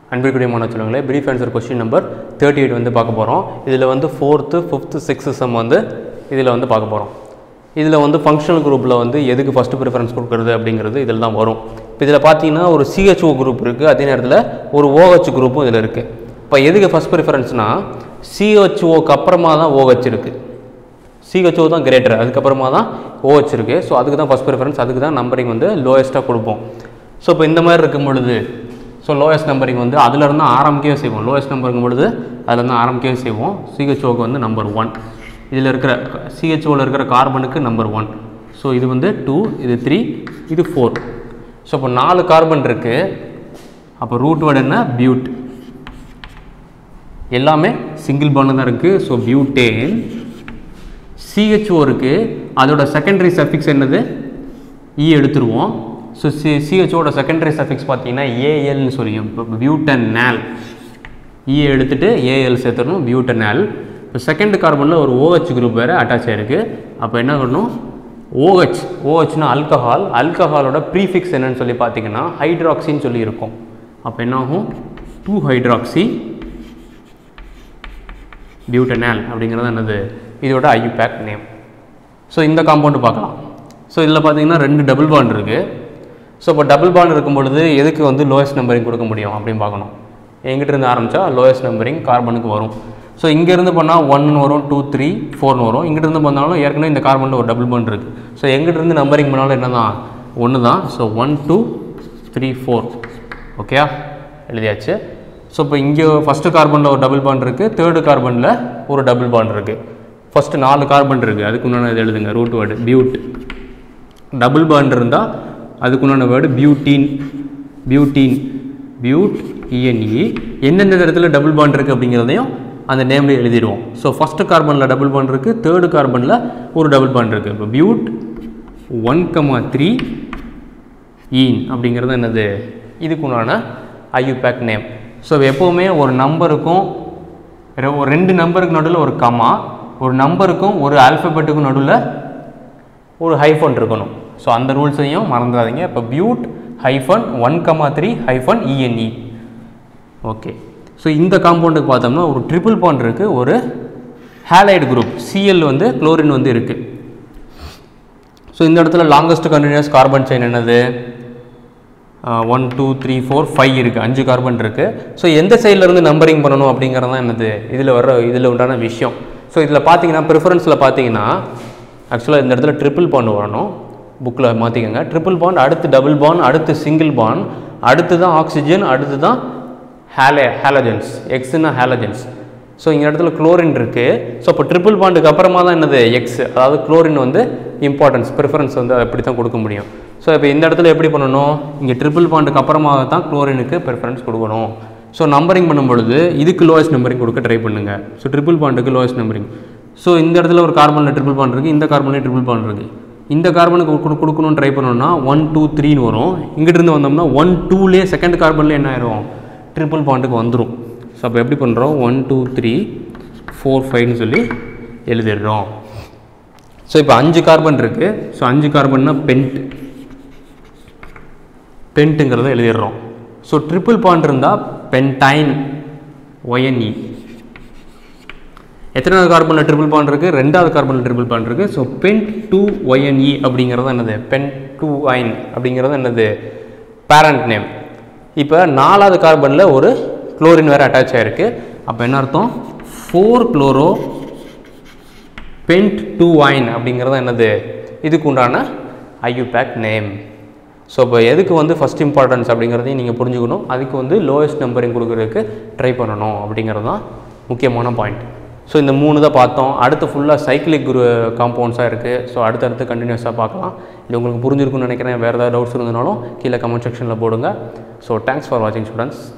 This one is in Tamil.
அன்பிற்குரிய மாணவ சொல்லுங்களே brief answer question number thirty eight வந்து பார்க்க போகிறோம் இதில் வந்து ஃபோர்த்து ஃபிஃப்த்து சிக்ஸ்த்து சம் வந்து இதில் வந்து பார்க்க போகிறோம் இதில் வந்து ஃபங்க்ஷனல் குரூப்பில் வந்து எதுக்கு ஃபஸ்ட்டு ப்ரிஃபரன்ஸ் கொடுக்குறது அப்படிங்கிறது இதில் தான் வரும் இப்போ இதில் பார்த்தீங்கன்னா ஒரு சிஹெச்ஓ குரூப் இருக்குது அதே நேரத்தில் ஒரு ஓஹெச் குரூப்பும் இதில் இருக்குது இப்போ எதுக்கு ஃபஸ்ட் ப்ரிஃபரன்ஸ்னால் சிஹெச்ஓக்கு அப்புறமா தான் ஓஹெச் இருக்குது சிஹெச்ஓ தான் கிரேட்டர் அதுக்கப்புறமா தான் ஓஹெச் இருக்குது ஸோ அதுக்கு தான் ஃபஸ்ட் ப்ரிஃபரன்ஸ் அதுக்கு தான் நம்பரிங் வந்து லோயஸ்ட்டாக கொடுப்போம் ஸோ இப்போ இந்த மாதிரி இருக்கும் பொழுது ஸோ லோயஸ்ட் நம்பரிங் வந்து அதுலேருந்து ஆரம்பிக்கவே செய்வோம் லோயஸ்ட் நம்பருங்கும் பொழுது அதுலேருந்து ஆரம்பிக்கவே செய்வோம் சிஹெச்ஓக்கு வந்து நம்பர் ஒன் இதில் இருக்கிற சிஹெச்ஓவில் இருக்கிற கார்பனுக்கு நம்பர் ஒன் ஸோ இது வந்து டூ இது த்ரீ இது ஃபோர் ஸோ இப்போ நாலு கார்பன் இருக்குது அப்போ ரூட் வேர்டு என்ன பியூட் எல்லாமே சிங்கிள் பாண்டு தான் இருக்குது ஸோ பியூட்டேன் சிஹெச்ஓ இருக்குது அதோட செகண்டரி சஃபிக்ஸ் என்னது இ எடுத்துருவோம் ஸோ சி சிஹெச்ஓட செகண்டரி சஃபிக்ஸ் பார்த்தீங்கன்னா ஏஎல்னு சொல்லியும் இப்போ பியூட்டன் நேல் இ எடுத்துட்டு ஏஎல் சேர்த்துடணும் பியூட்டன் நேல் இப்போ செகண்ட் கார்பனில் ஒரு ஓஹெச் குரூப் வேறு அட்டாச் ஆகிருக்கு அப்போ என்ன பண்ணணும் ஓஹெச் ஓஹெச்னா ஆல்கஹால் ஆல்கஹாலோட ப்ரீஃபிக்ஸ் என்னன்னு சொல்லி பார்த்தீங்கன்னா ஹைட்ராக்சின்னு சொல்லி இருக்கும் அப்போ என்ன ஆகும் டூ ஹைட்ராக்சி பியூட்டனால் அப்படிங்கிறது என்னது இதோட ஐயூபேக் நேம் ஸோ இந்த காம்பவுண்டு பார்க்கலாம் ஸோ இதில் பார்த்தீங்கன்னா ரெண்டு டபுள் பாண்ட் இருக்குது ஸோ இப்போ டபுள் பாண்ட் இருக்கும் பொழுது எதுக்கு வந்து லோயஸ்ட் நம்பரிங் கொடுக்க முடியும் அப்படின்னு பார்க்கணும் எங்கிட்ட இருந்து ஆரம்பித்தா லோயஸ்ட் நம்பரிங் கார்பனுக்கு வரும் ஸோ இங்கேருந்து பண்ணால் ஒன்னு வரும் டூ த்ரீ ஃபோர்னு வரும் இங்கிட்ட இருந்து பண்ணாலும் ஏற்கனவே இந்த கார்பனில் ஒரு டபுள் பாண்ட் இருக்குது ஸோ எங்கிட்ட இருந்து நம்பரிங் பண்ணாலும் என்ன தான் ஒன்று தான் so one two three four ஓகேயா எழுதியாச்சு ஸோ இப்போ இங்கே ஃபஸ்ட்டு கார்பனில் ஒரு டபுள் பாண்ட் இருக்குது தேர்டு கார்பனில் ஒரு டபுள் பாண்ட் இருக்குது ஃபஸ்ட்டு நாலு கார்பன் இருக்குது அதுக்கு உண்டான இது எழுதுங்க root word but double bond இருந்தால் அதுக்கு உண்டான word butene butene but E N E எந்தெந்த இடத்துல டபுள் பாண்ட் இருக்குது அப்படிங்கிறதையும் அந்த நேம்லேயே எழுதிடுவோம் ஸோ ஃபஸ்ட்டு கார்பனில் டபுள் பாண்ட் இருக்குது தேர்டு கார்பனில் ஒரு டபுள் பாண்ட் இருக்குது இப்போ பியூட் ஒன் கமா த்ரீ ஈன் அப்படிங்கிறது என்னது இதுக்குண்டான ஐயூபேக் நேம் ஸோ எப்போவுமே ஒரு நம்பருக்கும் ரெ- ஒரு ரெண்டு நம்பருக்கு நடுவில் ஒரு கமா ஒரு நம்பருக்கும் ஒரு ஆல்ஃபபெட்டுக்கும் நடுவில் ஒரு ஹைஃபன் இருக்கணும் ஸோ அந்த ரூல்ஸையும் மறந்துடாதீங்க இப்போ but hyphen one comma three hyphen E N E okay so இந்த காம்பவுண்டுக்கு பார்த்தோம்னா ஒரு ட்ரிபிள் பாண்ட் இருக்குது ஒரு ஹேலைடு குரூப் சிஎல் வந்து குளோரின் வந்து இருக்குது ஸோ இந்த இடத்துல லாங்கஸ்ட் கண்டினியூஸ் கார்பன் செயின் என்னது one two three four five இருக்குது அஞ்சு கார்பன் இருக்குது ஸோ எந்த side ல இருந்து நம்பரிங் பண்ணணும் அப்படிங்கிறது தான் என்னது இதில் வர்ற இதில் உண்டான விஷயம் ஸோ இதில் பார்த்தீங்கன்னா ப்ரிஃபரன்ஸில் பார்த்தீங்கன்னா ஆக்சுவலாக இந்த இடத்துல ட்ரிபிள் பாண்ட் வரணும் புக்கில் மாற்றிக்கோங்க ட்ரிபிள் பாண்ட் அடுத்து டபுள் பாண்ட் அடுத்து சிங்கிள் பாண்ட் அடுத்து தான் ஆக்சிஜன் அடுத்து தான் ஹேலே ஹேலஜன்ஸ் எக்ஸ்னா ஹேலஜன்ஸ் ஸோ இந்த இடத்துல குளோரின் இருக்குது ஸோ இப்போ ட்ரிபிள் பாண்டுக்கு அப்புறமா தான் என்னது எக்ஸ் அதாவது குளோரின் வந்து இம்பார்ட்டன்ஸ் ப்ரிஃபரன்ஸ் வந்து அப்படி தான் கொடுக்க முடியும் ஸோ இப்போ இந்த இடத்துல எப்படி பண்ணணும் இங்கே ட்ரிபிள் பாண்டுக்கு அப்புறமா தான் குளோரினுக்கு ப்ரிஃபரன்ஸ் கொடுக்கணும் ஸோ நம்பரிங் பண்ணும் பொழுது இதுக்கு லோயஸ்ட் நம்பரிங் கொடுக்க ட்ரை பண்ணுங்க ஸோ ட்ரிபிள் பாண்டுக்கு லோயஸ்ட் நம்பரிங் ஸோ இந்த இடத்துல ஒரு கார்பனில் ட்ரிபிள் பாண்ட் இருக்குது இந்த கார்பன்லேயும் ட்ரிபிள் பாண்ட் இருக்குது இந்த கார்பனுக்கு கொடு- கொடுக்கணும்னு ட்ரை பண்ணோம்னா ஒன் டூ த்ரீன்னு வரும் இங்கிட்டு இருந்து வந்தோம்னா ஒன் டூலே செகண்ட் கார்பன்லேயே என்ன ஆயிரும் ட்ரிபிள் பாண்டுக்கு வந்துடும் ஸோ அப்போ எப்படி பண்ணுறோம் ஒன் டூ த்ரீ ஃபோர் ஃபைவ்னு சொல்லி எழுதிடுறோம் ஸோ இப்போ அஞ்சு கார்பன் இருக்குது ஸோ அஞ்சு கார்பன்னா பென்ட் பென்ட்டுங்கிறத எழுதிடுறோம் ஸோ ட்ரிபிள் பாண்ட் இருந்தால் பென்டைன் ஒயன்இ எத்தனாவது கார்பனில் ட்ரிபிள் பாண்ட் இருக்குது ரெண்டாவது கார்பனில் ட்ரிபிள் பாண்ட் இருக்குது ஸோ பென் டூ ஒயன்இ அப்படிங்கிறது என்னது பென் டூ ஐன் அப்படிங்கிறது என்னது பேரண்ட் நேம் இப்போ நாலாவது கார்பனில் ஒரு குளோரின் வேறு அட்டாச் ஆகிருக்கு அப்போ என்ன அர்த்தம் four chloro pent two yne அப்படிங்கிறது என்னது இதுக்கு உண்டான ஐயூபேக் நேம் ஸோ இப்போ எதுக்கு வந்து ஃபஸ்ட் இம்பார்ட்டன்ஸ் அப்படிங்கிறதையும் நீங்கள் புரிஞ்சுக்கணும் அதுக்கு வந்து லோயஸ்ட் நம்பரிங் கொடுக்குறதுக்கு ட்ரை பண்ணணும் அப்படிங்கிறது தான் முக்கியமான பாயிண்ட் ஸோ இந்த மூணு தான் பார்த்தோம் அடுத்து ஃபுல்லாக சைக்கிளிக் குரு காம்பவுண்ட்ஸாக இருக்குது ஸோ அடுத்தடுத்து கண்டினியூஸாக பார்க்கலாம் இது உங்களுக்கு புரிஞ்சிருக்கும்னு நினைக்கிறேன் வேறு ஏதாவது டவுட்ஸ் இருந்தனாலும் கீழே கமெண்ட் செக்ஷனில் போடுங்க ஸோ தேங்க்ஸ் ஃபார் வாட்சிங் ஸ்டூடெண்ட்ஸ்